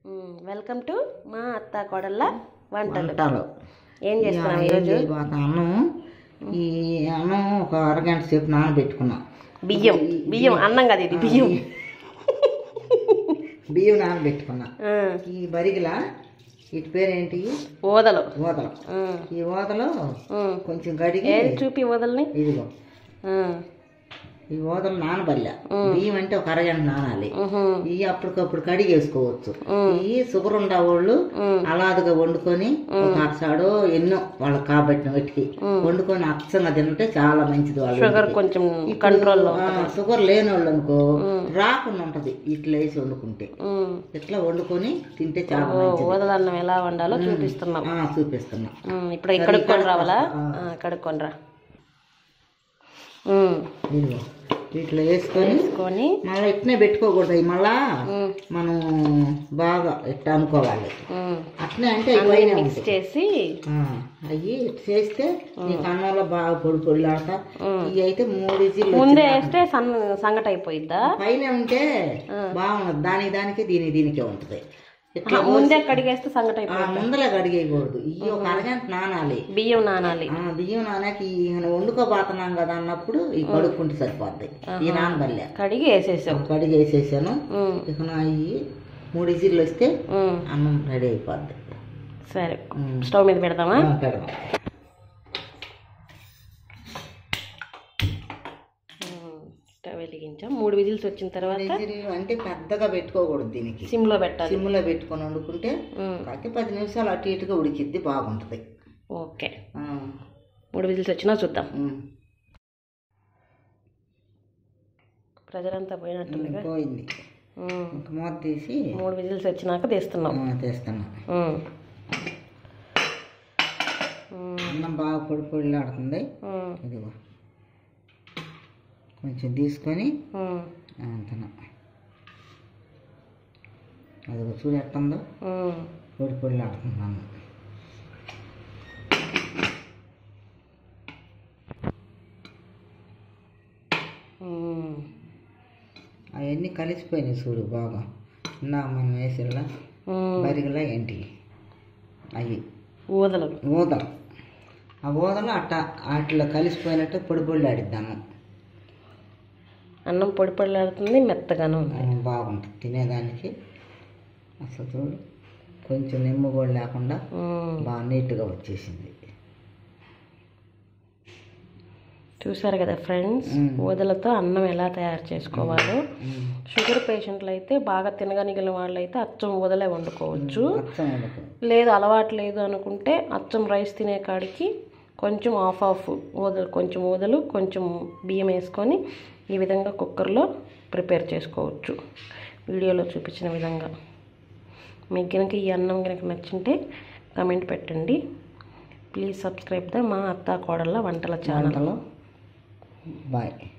Welcome to మా అత్త కోడళ్ళ వంటలు వంటలు ఏం చేస్తున్నాం ఏం ఈరోజు చేయబోతా అన్నం ఈ అన్నం ఒక అరగంట సేపు నానబెట్టుకున్నా బియ్యం బియ్యం అన్నం కదా ఇది బియ్యం బియ్యం నానబెట్టుకున్నా ఆ, ఈ బరిగిల వీటి పేరేంటి ఊదలు ఊదలు ఆ, ఈ ఊదలు ఆ. కొంచెం కడిగి ఏది చూపి ఊదల్ని ఇదిగో ఆ, ఈ ఊదలు నానబల్లా బియ్యం అంటే ఒక అరగంట నానాలి ఉహు, ఇవి అప్పటికప్పుడు కడిగేసుకోవచ్చు ఈ షుగర్ ఉండేవాళ్ళు అలాదుగా వండుకొని ఒక అరసాడో ఎన్నో వాళ్ళకి కాబట్టిన వాటికి వండుకొని అచ్చంగా తింటే చాలా మంచిది వాళ్ళు షుగర్ కొంచెం కంట్రోల్లో షుగర్ లేని వాళ్ళు అనుకో రాకుండా ఉంటది ఇట్లా వేసి వండుకుంటే ఇట్లా వండుకొని తింటే చాలా మంచిది ఊదలన్నం ఎలా వండాలో చూపిస్తున్నాం ఆ, చూపిస్తున్నా ఉమ్, ఇప్పుడు ఇక్కడ కడుక్కొని రావాలా ఆ, కడుక్కొని రా ఉమ్, ఇదిగో ఇట్లా వేసుకొని వేసుకొని మళ్ళీ ఇట్నే పెట్టుకోకూడదు అవి మళ్ళా ఉమ్, మనం బాగా ఇట్లా అనుకోవాలి ఉమ్. అట్నే అంటే అవి పైన మిక్స్ చేసి అవి చేస్తే నీకు అన్నంలో బాగా పొడి పొడిలాడతా ఇవి అయితే మూడు ఇజీలు ముందే వేస్తే సన్న సంగటి అయిపోయిద్దా పైన ఉంటే బాగుండదు దానికి దానికి దీనికి దీనికే ఉంటది ఇట్లా ముందే కడిగేస్తే సంగటి ఆ అయిపోయి ముందర కడిగేయకూడదు ఇవి ఒక అరగంట నానాలి బియ్యం నానాలి ఆ బియ్యం నానాక ఈ వండుకోబోతున్నాం కదా అన్నప్పుడు ఈ కడుక్కుంటే సరిపోద్ది ఈ నానబల్లే కడిగి వేసేసాం కడిగేసేసాను ఉమ్, ఇక నా ఈ మూడు ఇజీలు వస్తే ఉమ్, అన్నం రెడీ అయిపోద్ది సరే ఉమ్. స్టవ్ మీద పెడదామా ఆ, పెడదాం ఉమ్, స్టవ్ వెలిగించాం మూడు విజిల్స్ వచ్చిన తర్వాత ఇజీలు అంటే పెద్దగా పెట్టుకోకూడదు దీనికి సిమ్ లో పెట్టాలి సిమ్లో పెట్టుకొని వండుకుంటే ఉమ్, కాకపోతే పది నిమిషాలు అటు ఇటుగా ఉడికిద్ది బాగుంటుంది ఓకే ఆ, మూడు విజిల్స్ వచ్చినా చూద్దాం ఉమ్, ప్రజలంతా పోయినట్టుందిగా పోయింది ఉమ్, ఇంక మూత తీసి మూడు విజిల్స్ వచ్చినాక తీస్తున్నాం ఆ, తీస్తున్నా ఉమ్, ఉమ్, అన్నం బాగా పొడి పొడిలాడుతుంది ఉమ్, ఇదిగో కొంచెం తీసుకొని ఉమ్, అంతన అదిగో చూడు ఎట్టుందో ఉమ్. పొడి పొడిలాడుతుంది అన్నం ఉమ్. అవన్నీ కలిసిపోయినాయి చూడు బాగా ఇందా మనం వేసిల్లా ఉమ్. బరిగలా ఏంటి అవి ఊదలు ఊదలు ఆ ఊదలు అట్ట వాటిలో కలిసిపోయినట్టు పొడి పొడిలాడిద్దాము అన్నం పొడి పొడిలాడుతుంది మెత్తగాను ఉంది బాగుంటుంది తినేదానికి అసలు చూడు కొంచెం నిమ్మ కూడా లేకుండా ఉమ్. బాగా నీట్గా వచ్చేసింది చూసారు కదా ఫ్రెండ్స్ ఉమ్. ఊదలతో అన్నం ఎలా తయారు చేసుకోవాలో ఉమ్. షుగర్ పేషెంట్లు అయితే బాగా తినగలిగిన వాళ్ళు అయితే అచ్చం ఊదలే వండుకోవచ్చు అచ్చం ఉండకు లేదు అలవాటు లేదు అనుకుంటే అచ్చం రైస్ తినే కాడికి కొంచెం ఆఫ్ ఆఫ్ ఊదలు కొంచెం ఊదలు కొంచెం బియ్యం వేసుకొని ఈ విధంగా కుక్కర్లో ప్రిపేర్ చేసుకోవచ్చు వీడియోలో చూపించిన విధంగా మీకు కనుక ఈ అన్నం కనుక నచ్చింటే కమెంట్ పెట్టండి ప్లీజ్ సబ్స్క్రైబ్ ద మా అత్త కోడళ్ళ వంటల ఛానల్ వంటలు బాయ్